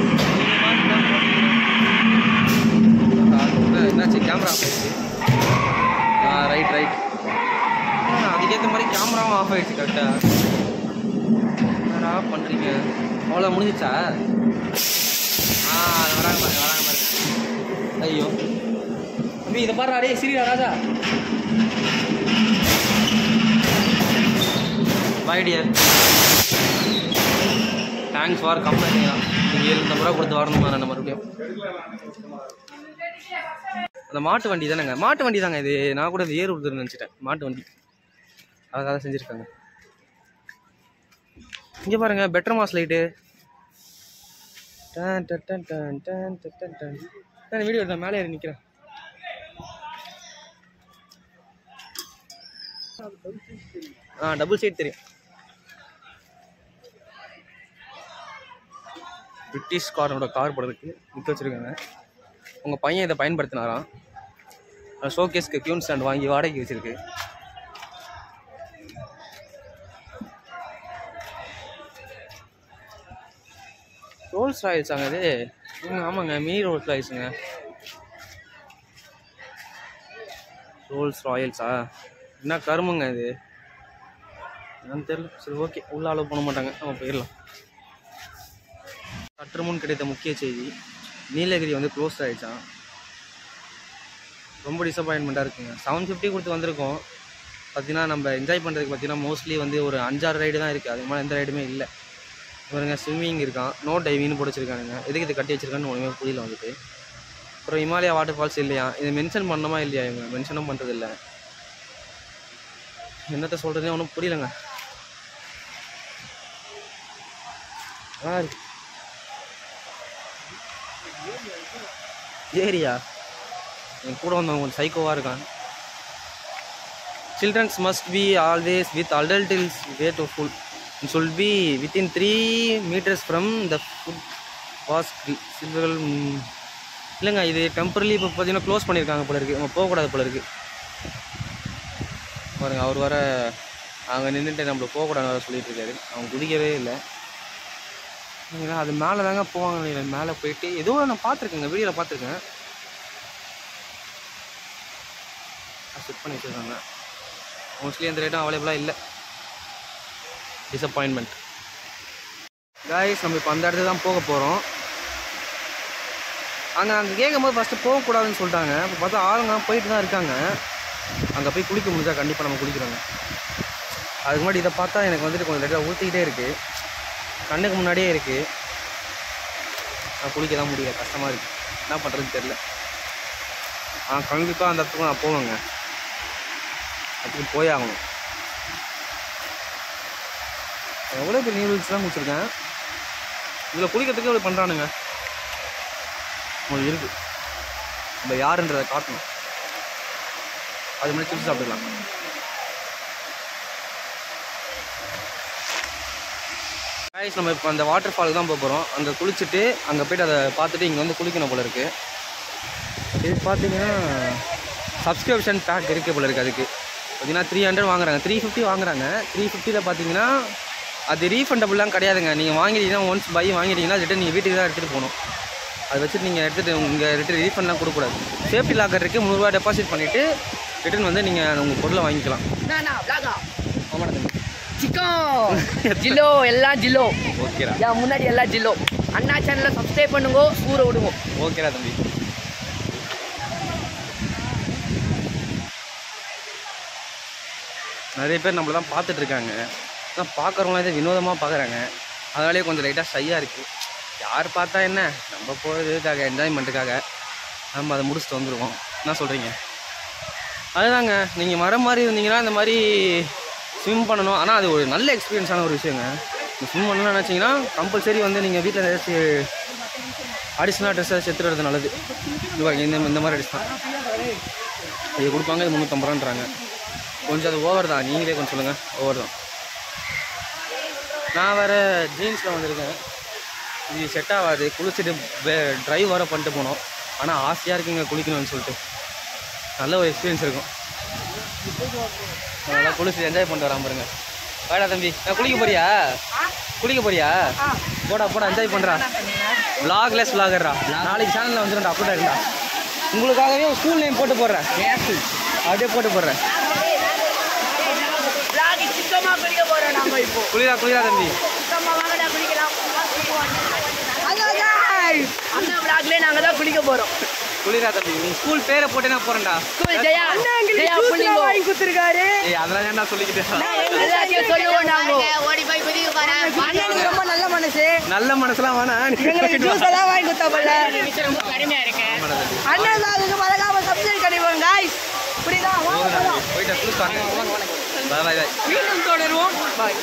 ஆ, என்ன- என்னாச்சு கேமரா ஆஃப் ஆயிடுச்சு ஆ ரைட் ரைட் அதுக்கேற்ற மாதிரி கேமராவும் ஆஃப் ஆயிடுச்சு கரெக்டாக என்னடா பண்ணுறீங்க அவ்வளோ முடிஞ்சிச்சா ஆ அது வராங்க பாருங்க வராங்க பாருங்க ஐயோ தம்பி இதை பாரு அடே சிரிடா ராஜா bye dear thanks for company நீங்கள் எழுநூத்தம்பது ரூபா கொடுத்து வரணுமா நான் மறுபடியும் அந்த மாட்டு வண்டி தானேங்க மாட்டு வண்டி தாங்க இது நான் கூட இது ஏர் உடுதுன்னு நினச்சிட்டேன் மாட்டு வண்டி அழகாக செஞ்சுருக்காங்க இங்கே பாருங்க பெட்டர் மாஸ் லைட்டு டன் டன் டன் டன் டன் டன் டன் டன் நான் வீடியோ எடுத்தேன் மேலே ஏறி நிற்கிறேன் ஆ டபுள் சீட் தெரியும் பிரிட்டிஷ் காரோட கார் படம் இருக்கு நிற்க வச்சிருக்காங்க உங்கள் பையன் இதை பயன்படுத்தினாராம் ஷோகேஸ்க்கு கியூன் ஸ்டாண்ட் வாங்கி வாடகைக்கு வச்சிருக்கு ரோல்ஸ் ராயல்ஸாங்க இது ம், ஆமாங்க மினி ரோல்ஸ் ராயல்ஸுங்க ரோல்ஸ் ராயல்ஸா என்ன கருமுங்க இது என்னன்னு தெரியல சரி ஓகே உள்ள அலோவ் பண்ண மாட்டாங்க நம்ம போயிடலாம் சற்று முன் கிடைத்த முக்கிய செய்தி நீலகிரி வந்து க்ளோஸ் ஆகிடுச்சான் ரொம்ப டிசப்பாயின்மெண்ட்டாக இருக்குங்க செவன் ஃபிஃப்டி கொடுத்து வந்திருக்கோம் பார்த்தீங்கன்னா நம்ம என்ஜாய் பண்ணுறதுக்கு பார்த்தீங்கன்னா மோஸ்ட்லி வந்து ஒரு அஞ்சாறு ரைடு தான் இருக்குது அது மாதிரி எந்த ரைடுமே இல்லை பாருங்க ஸ்விம்மிங் இருக்கான் நோ டைவிங்னு போட்டு வச்சிருக்கானுங்க எதுக்கு இது கட்டி வச்சிருக்கான்னு ஒன்றுமே புரியல வந்துட்டு அப்புறம் இமாலயா வாட்டர் ஃபால்ஸ் இல்லையா இதை மென்ஷன் பண்ணணுமா இல்லையா இவங்க மென்ஷனும் பண்ணுறது இல்லை என்னத்த சொல்கிறதுனே ஒன்றும் புரியலங்க ஆ இருக்கு. ஏரியா என் கூட வந்தவங்க கொஞ்சம் சைக்கோவாக இருக்கான் childrens must be always with adults way to full should be within three metres from the food was சில்வர்கள் இல்லைங்க இது டெம்பரலி இப்போ பார்த்தீங்கன்னா க்ளோஸ் பண்ணியிருக்காங்க போல இருக்குது நம்ம போகக்கூடாது போல இருக்குது பாருங்க அவர் வர அங்கே நின்றுட்டு நம்மள போகக்கூடாது வேற சொல்லிட்டு இருக்காரு அவங்க குதிக்கவே இல்லை ஏன்னா அது மேலே தாங்க போவாங்க நினைக்கிறேன். மேலே போயிட்டு ஏதோ நான் பார்த்துருக்கேங்க வீடியோவில் பார்த்துருக்கேன் செட் பண்ணி வச்சுருக்காங்க மோஸ்ட்லி அந்த ரேட்டும் அவைலபிளாக இல்லை டிசப்பாயின்மெண்ட் காய்ஸ் நம்ம இப்போ அந்த இடத்துல தான் போக போகிறோம் அங்கே அங்கே கேட்கும்போது ஃபஸ்ட்டு போகக்கூடாதுன்னு சொல்லிட்டாங்க இப்போ பார்த்தா ஆளுங்க போயிட்டு தான் இருக்காங்க அங்கே போய் குளிக்க முடிஞ்சா கண்டிப்பாக நம்ம குளிக்கிறோங்க அதுக்கு முன்னாடி இதை பார்த்தா எனக்கு வந்துட்டு கொஞ்சம் லைட்டாக ஊற்றிக்கிட்டே இருக்குது கண்ணுக்கு முன்னாடியே இருக்குது நான் குளிக்க தான் முடியல கஷ்டமாக இருக்குது என்ன பண்ணுறதுன்னு தெரில ஆ கண்டிப்பாக அந்த இடத்துக்கு நான் போவேங்க அதுக்கு போய் ஆகணும் எவ்வளோ பெரிய நீர்வீழ்ச்சி முடிச்சிருக்கேன் இதில் குளிக்கிறதுக்கு இவ்வளோ பண்ணுறானுங்க உங்களுக்கு இருக்கு நம்ம யாருன்றதை காட்டணும் அது மாதிரி சிப்ஸ் சாப்பிட்டுக்கலாம் கைஸ் நம்ம இப்போ அந்த வாட்டர் ஃபாலுக்கு தான் போக போகிறோம் அங்கே குளிச்சுட்டு அங்கே போயிட்டு அதை பார்த்துட்டு இங்கே வந்து குளிக்கணும் போல இருக்குது இது பார்த்தீங்கன்னா சப்ஸ்கிரிப்ஷன் பேக் இருக்கு போல இருக்குது அதுக்கு பார்த்தீங்கன்னா த்ரீ ஹண்ட்ரட் வாங்குறாங்க த்ரீ ஃபிஃப்டி வாங்குறாங்க த்ரீ ஃபிஃப்டியில் பார்த்தீங்கன்னா அது ரீஃபண்டபுளாம் கிடையாதுங்க நீங்கள் வாங்கிட்டீங்கன்னா ஒன்ஸ் பை வாங்கிட்டீங்கன்னா ரிட்டன் நீங்கள் வீட்டுக்கு தான் எடுத்துகிட்டு போகணும் அதை வச்சுட்டு நீங்கள் எடுத்துகிட்டு உங்கள் ரிட்டன் ரீஃபண்ட்லாம் கொடுக்கக்கூடாது சேஃப்டி லாக்கர் இருக்குது முந்நூறுரூவா டெபாசிட் பண்ணிவிட்டு ரிட்டன் வந்து நீங்கள் உங்கள் பொருளை வாங்கிக்கலாம் நானா விளாகா ஆமாடா தம்பி சிக்கன் ஜில்லோ எல்லாம் ஜில்லோ ஓகேடா என் முன்னாடி எல்லாம் ஜில்லோ அண்ணா சேனலை சப்ஸ்கிரைப் பண்ணுங்க ஊற விடுங்க ஓகேடா தம்பி நிறைய பேர் நம்மள தான் பார்த்துட்டு இருக்காங்க ஆனால் பார்க்குறவங்களாம் இதை வினோதமாக பார்க்குறாங்க அதனாலே கொஞ்சம் லைட்டாக ஷையாக இருக்குது யார் பார்த்தா என்ன நம்ம போகிறதுக்காக என்ஜாய்மெண்ட்டுக்காக நம்ம அதை முடிச்சுட்டு வந்துடுவோம் என்ன சொல்கிறீங்க அதுதாங்க நீங்கள் மரம் மாதிரி இருந்தீங்கன்னா இந்த மாதிரி ஸ்விம் பண்ணணும் ஆனால் அது ஒரு நல்ல எக்ஸ்பீரியன்ஸான ஒரு விஷயங்க ஸ்விம் பண்ணணும்னு நினச்சிங்கன்னா கம்பல்சரி வந்து நீங்கள் வீட்டில் ஏதாச்சும் அடிஷ்னலாக ட்ரெஸ் ஏதாச்சும் எடுத்துகிறது நல்லது இது பாருங்க, இந்த இந்த மாதிரி ட்ரெஸ் தான் இது கொடுப்பாங்க இது முந்நூற்றம்பது ரூபான்றாங்க கொஞ்சம் அது ஓவர் தான் நீங்களே கொஞ்சம் சொல்லுங்கள் ஓவர் தான் நான் வேறு ஜீன்ஸில் வந்திருக்கேன் இது செட் ஆகாது குளிச்சுட்டு ட்ரைவ் வர பண்ணிட்டு போனோம் ஆனால் ஆசையாக இருக்குங்க குளிக்கணும்னு சொல்லிட்டு நல்ல ஒரு எக்ஸ்பீரியன்ஸ் இருக்கும் நல்லா குளிச்சு என்ஜாய் பண்ணிட்டு வராம பாருங்க வாடா தம்பி நான் குளிக்க போறியா குளிக்க போறியா போடா போடா என்ஜாய் பண்றா vlogless vloggerடா நாளைக்கு சேனல்ல வந்துடும்டா அப்லோட் ஆயிருந்தா உங்களுக்காகவே ஸ்கூல் நேம் போட்டு போடுறேன் அப்படியே போட்டு போடுறேன் விளாகி சிக்கமாக குடிக்க போகிறோம் நாம இப்போ குளிரா குளிரா தம்பி சிக்கமாக வாங்கடா குளிக்கலாம் அண்ணா விளாக்லேயே நாங்கள் தான் குளிக்க போகிறோம் குளிரா தம்பி உங்க ஸ்கூல் பேரை போட்டு நான் போறேன்டா ஸ்கூல் ஜெயா ஜெயா புள்ளிங்கோ வாங்கி கொடுத்துருக்காரு ஏய் அதெல்லாம் ஏன்டா சொல்லிக்கிட்டேன் எல்லாத்தையும் சொல்லுவோம் நாங்கள் ஓடி போய் குதிக்க போறேன் அண்ணனுக்கு ரொம்ப நல்ல மனசு நல்ல மனசுலாம் வேணாம் நீ எங்களுக்கு வாங்கிட்டு வா. ஜூஸ் எல்லாம் வாங்கி கொடுத்தாப்பல ரொம்ப கடுமையா இருக்கு ஆமாடா தம்பி. அண்ணன் அதுக்கு மறக்காம சப்ஸ்கிரைப் பண்ணிடுவோம் காய்ஸ் புரியுதா வாங்க போதும் போலாம். தம்பி. போயிட்டு குளிச்சு வாங்க பாய் பாய் பாய் மீண்டும் தொடருவோம் பாய்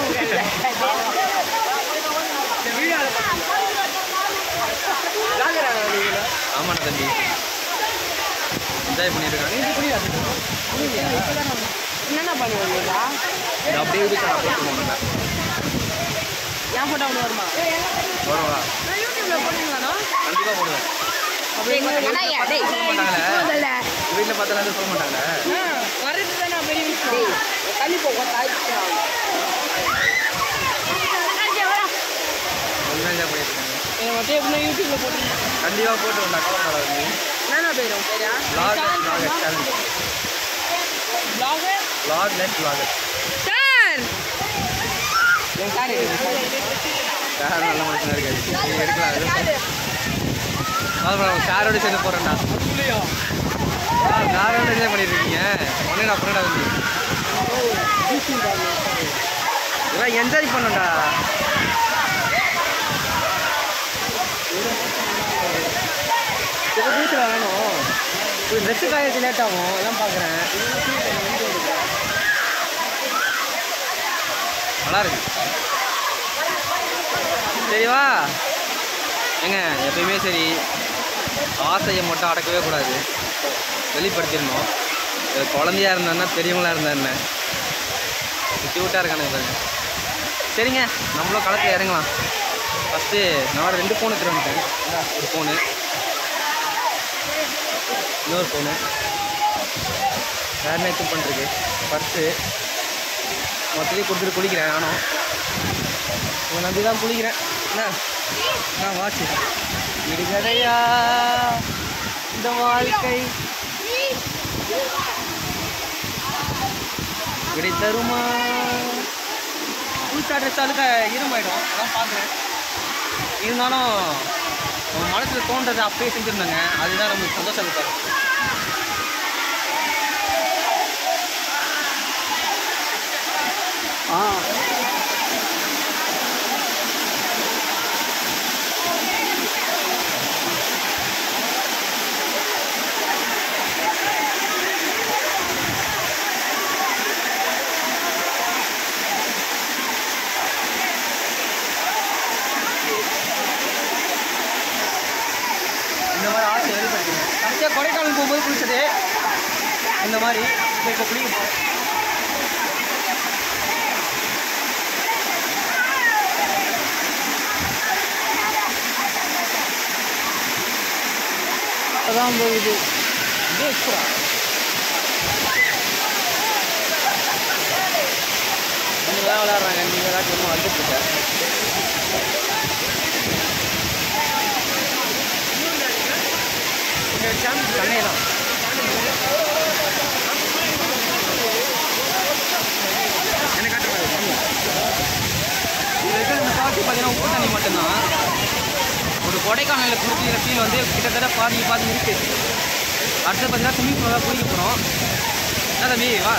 ஆமாண்ணா தம்பி என்ஜாய் பண்ணியிருக்காங்க என்னென்ன பண்ணுவீங்களா இது அப்படியே வீட்டு போட்டுருவோம் நம்ம என் போட்டோ ஒன்று வருமா வருவா நான் யூடியூப்ல போட்டுருந்தானா கண்டிப்பாக போடுவேன் சொல்ல மாட்டாங்களே வீட்டில் பார்த்தாலும் சொல்ல மாட்டாங்களே வரது தான் நான் பெரிய விஷயம் தள்ளி போக கொஞ்சம் என்ஜாய் பண்ணியிருக்காங்க எனக்கு மட்டும் எப்படின்னா யூடியூப்ல போட்டுருந்தேன் கண்டிப்பாக போட்டு வந்தா கவலை வராது என்னென்ன பேரும் பேரா log log channel blogger log net log sir என் சார் சார் நல்ல மனுஷனாக இருக்காது நீ எடுக்கலாம் அது அப்புறம் சாரோட சேர்ந்து போகிறேன்டா சாரோட என்ஜாய் பண்ணியிருக்கீங்க ஒன்னேடா அப்புறம்டா வந்து இதெல்லாம் என்ஜாய் பண்ணண்டா வீட்டில் வேணும் ட்ரெஸ்ஸு காயத்து லேட் ஆகும் அதான் பார்க்குறேன் நல்லா இருக்கு சரிவா ஏங்க எப்பயுமே சரி ஆசையை மட்டும் அடக்கவே கூடாது வெளிப்படுத்திடணும் இது குழந்தையா இருந்தா பெரியவங்களா இருந்தா என்ன க்யூட்டாக இருக்கானுங்க பாருங்க சரிங்க நம்மளும் களத்தில் இறங்கலாம் ஃபஸ்ட்டு நான் ரெண்டு ஃபோன் எடுத்துட்டு வந்துட்டேன் இந்தா, ஒரு ஃபோனு இன்னொரு ஃபோனு வேறு என்ன எதுவும் பண்ணுறது பர்ஸு மொத்தத்தையும் கொடுத்துட்டு குளிக்கிறேன் நானும் உங்களை நம்பி தான் குளிக்கிறேன் என்ன நான் வாட்சி விடுகதையா இந்த வாழ்க்கை விடை தருமா புதுசாக ட்ரெஸ் அழுக்க இருமாயிடும் அதான் பார்க்குறேன் இருந்தாலும் நம்ம மனசில் தோன்றதை அப்பயே செஞ்சுருந்தாங்க அதுதான் நம்மளுக்கு சந்தோஷம் இருக்காது ஆ இந்த மாதிரி ஆசை வெளிப்படுத்திங்க கடைசியாக கொடைக்கானல் போகும்போது குளிச்சது இந்த மாதிரி இப்போ இப்போ குளிக்க போகிறோம் அதான் போகுது இது எக்ஸ்ட்ரா நீங்கள் தான் விளையாடுறாங்க நீங்கள் தான் சும்மா வந்துட்டு இருக்க சென்னை தான் எனக்கு காட்டுறாங்க இது இருக்கிற இந்த பாட்டி பார்த்தீங்கன்னா உப்பு தண்ணி மட்டும்தான் ஒரு கொடைக்கானலில் குளிக்கிற ஃபீல் வந்து கிட்டத்தட்ட பாதி பாதி இருக்கு அடுத்து பார்த்தீங்கன்னா ஸ்விம்மிங் பூலில் தான் குளிக்க போகிறோம் என்ன தம்பி வா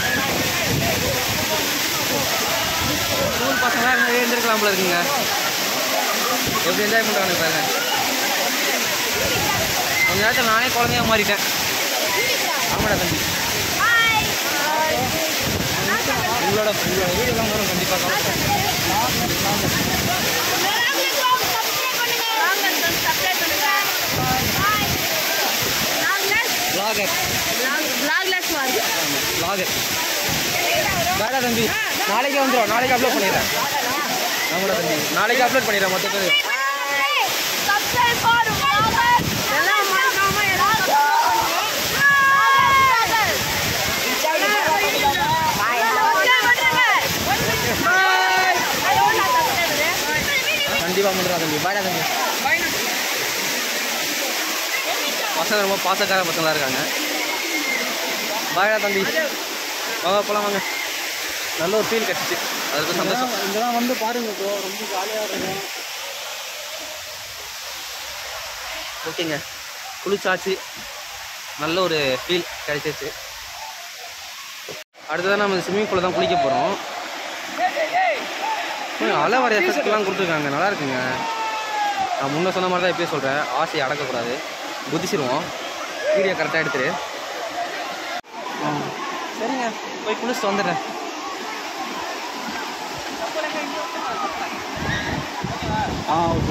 ஸ்கூல் பசங்களாம் இருந்தால் எழுந்திருக்கலாம் போல இருக்குங்க எப்படி என்ஜாய் பண்ணுறாங்க பாருங்க கொஞ்ச நேரத்தில் நானே குழந்தையா மாறிட்டேன் ஆமாடா தம்பி உங்களோட உங்களோட வீடியோலாம் வரும் கண்டிப்பாக வ்ளாகர் வ்ளாகர் வேடா தம்பி நாளைக்கு வந்துடும் நாளைக்கு அப்லோட் பண்ணிடுறேன் ஆமாடா தம்பி நாளைக்கு அப்லோட் பண்ணிடுறேன் மொத்த பேர் எல்லாம் மறக்காம கண்டிப்பாக பண்ணுறா தம்பி பாடா தம்பி பசங்க ரொம்ப பாசக்கார பசங்களாக இருக்காங்க பாய்டா தம்பி வாங்க போகலாம் வாங்க நல்ல ஒரு ஃபீல் கிடச்சிச்சு அதுக்கு சந்தோஷம் இங்கெல்லாம் வந்து பாருங்க ப்ரோ ரொம்ப ஜாலியாக இருக்கும் ஓகேங்க குளிச்சாச்சு நல்ல ஒரு ஃபீல் கிடைச்சிச்சு அடுத்ததான் நம்ம ஸ்விம்மிங் பூலில் தான் குளிக்க போகிறோம் அலை வர எஃபெக்ட்லாம் கொடுத்துருக்காங்க நல்லா இருக்குங்க நான் முன்ன சொன்ன மாதிரி தான் இப்பயே சொல்கிறேன் ஆசையை அடக்கக்கூடாது குதிச்சிருவோம் வீடியோ கரெக்டாக எடுத்துரு ஆ, சரிங்க போய் குளிச்சுட்டு வந்துடுறேன் ஆ okay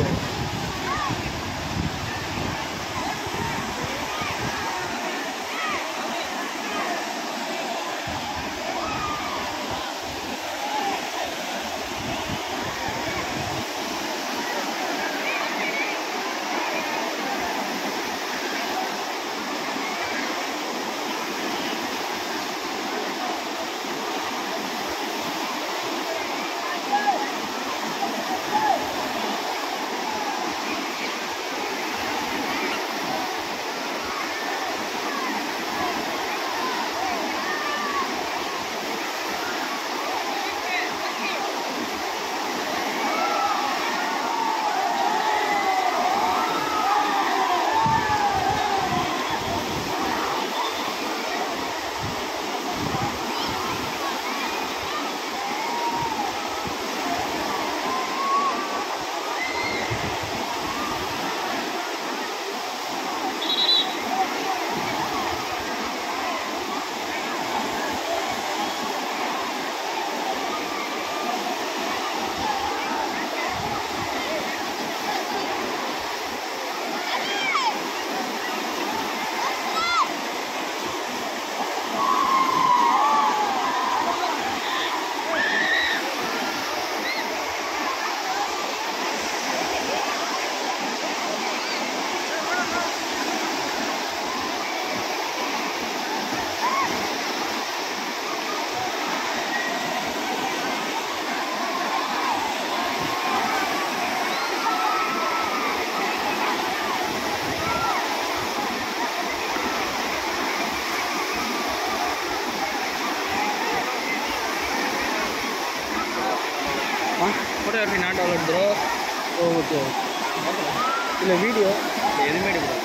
photography not allowed bro okay இல்லை வீடியோ எதுவுமே எடுக்கல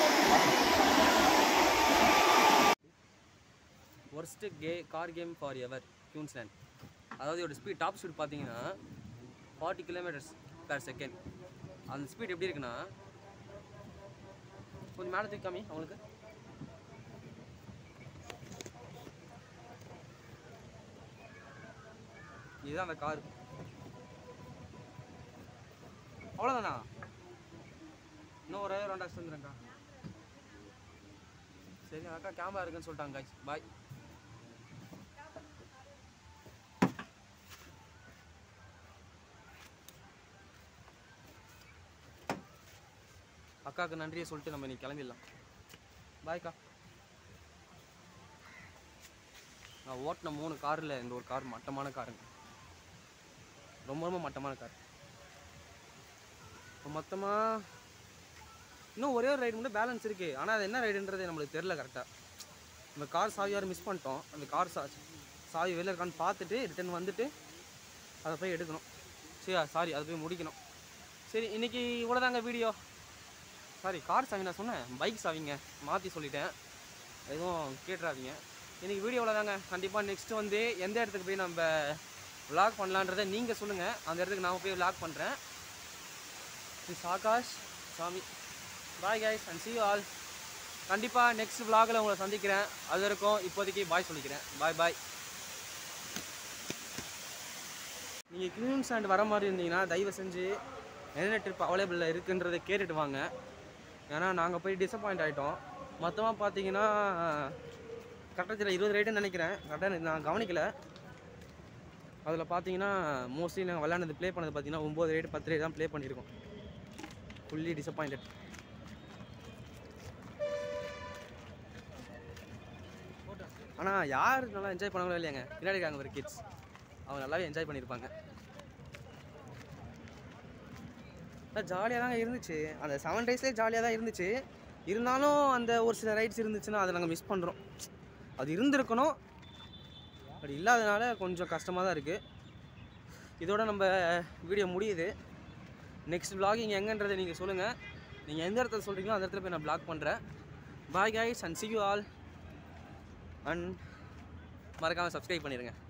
worst K car came for ever Queensland அதாவது இதோட ஸ்பீட் டாப் ஸ்பீட் பார்த்தீங்கன்னா ஃபார்ட்டி கிலோமீட்டர்ஸ் per செகண்ட் அந்த ஸ்பீட் எப்படி இருக்குன்னா கொஞ்சம் மேலே தூக்கி காமி அவங்களுக்கு இதுதான் அந்த கார் அவ்வளோதானா இன்னும் ஒரே ரெண்டு அடிச்சு வந்துடுறேன்க்கா சரி அக்கா கேமரா இருக்குன்னு சொல்லிட்டாங்க guys பாய் அக்காவுக்கு நன்றியை சொல்லிட்டு நம்ம இன்னைக்கு கிளம்பிடலாம் பாய்க்கா நான் ஓட்டின மூணு காரில் இந்த ஒரு கார் மட்டமான காருங்க ரொம்ப ரொம்ப மட்டமான கார் இப்போ மொத்தமாக இன்னும் ஒரே ஒரு ரைடு மட்டும் பேலன்ஸ் இருக்குது ஆனால் அது என்ன ரைடுன்றது நம்மளுக்கு தெரில கரெக்டாக நம்ம கார் சாவி யாரும் மிஸ் பண்ணிட்டோம் அந்த கார் சா சாவி வெளில இருக்கான்னு பார்த்துட்டு ரிட்டர்ன் வந்துட்டு அதை போய் எடுக்கணும் சரி சாரி அதை போய் முடிக்கணும் சரி இன்றைக்கி இவ்வளோதாங்க வீடியோ சாரி கார் சாவி நான் சொன்னேன் பைக் சாவிங்க மாற்றி சொல்லிட்டேன் எதுவும் கேட்டுறாதீங்க இன்றைக்கி வீடியோ தாங்க கண்டிப்பாக நெக்ஸ்ட்டு வந்து எந்த இடத்துக்கு போய் நம்ம vlog பண்ணலான்றதை நீங்கள் சொல்லுங்கள் அந்த இடத்துக்கு நான் போய் vlog பண்ணுறேன் is Akash Sami bye guys and see you all கண்டிப்பாக நெக்ஸ்ட் vlogல உங்களை சந்திக்கிறேன் அது வரைக்கும் இப்போதைக்கு பாய் சொல்லிக்கிறேன் பாய் பாய் நீங்கள் கிளீன் ஸ்டாண்ட் வர மாதிரி இருந்தீங்கன்னா தயவு செஞ்சு என்னென்ன ட்ரிப் அவைலபிளில் இருக்குன்றதை கேட்டுட்டு வாங்க ஏன்னா நாங்கள் போய் டிசப்பாயிண்ட் ஆகிட்டோம் மொத்தமாக பார்த்தீங்கன்னா கரெக்டாக தெரியல இருபது ரைடுன்னு நினைக்கிறேன் கரெக்டாக நான் கவனிக்கல அதில் பார்த்தீங்கன்னா மோஸ்ட்லி நாங்கள் விளையாண்டது ப்ளே பண்ணது பார்த்தீங்கன்னா ஒம்பது ரைடு பத்து ரைடு தான் ப்ளே பண்ணியிருக்கோம் ஃபுல்லி டிசப்பாயிண்டட் ஆனால் யார் நல்லா என்ஜாய் பண்ணாங்களோ இல்லையாங்க பின்னாடி இருக்காங்க ஒரு கிட்ஸ் அவங்க நல்லாவே என்ஜாய் பண்ணியிருப்பாங்க ஜாலியாக தாங்க இருந்துச்சு அந்த செவன் டேஸ்லேயே ஜாலியாக தான் இருந்துச்சு இருந்தாலும் அந்த ஒரு சில ரைட்ஸ் இருந்துச்சுன்னா அதை நாங்கள் மிஸ் பண்ணுறோம் அது இருந்திருக்கணும் அப்படி இல்லாதனால கொஞ்சம் கஷ்டமாக தான் இருக்குது இதோட நம்ம வீடியோ முடியுது நெக்ஸ்ட் vlogging எங்கன்றதை நீங்கள் சொல்லுங்கள் நீங்கள் எந்த இடத்துல சொல்கிறீங்களோ அந்த இடத்துல போய் நான் vlog பண்ணுறேன் bye guys and see you all and மறக்காமல் சப்ஸ்கிரைப் பண்ணிடுங்க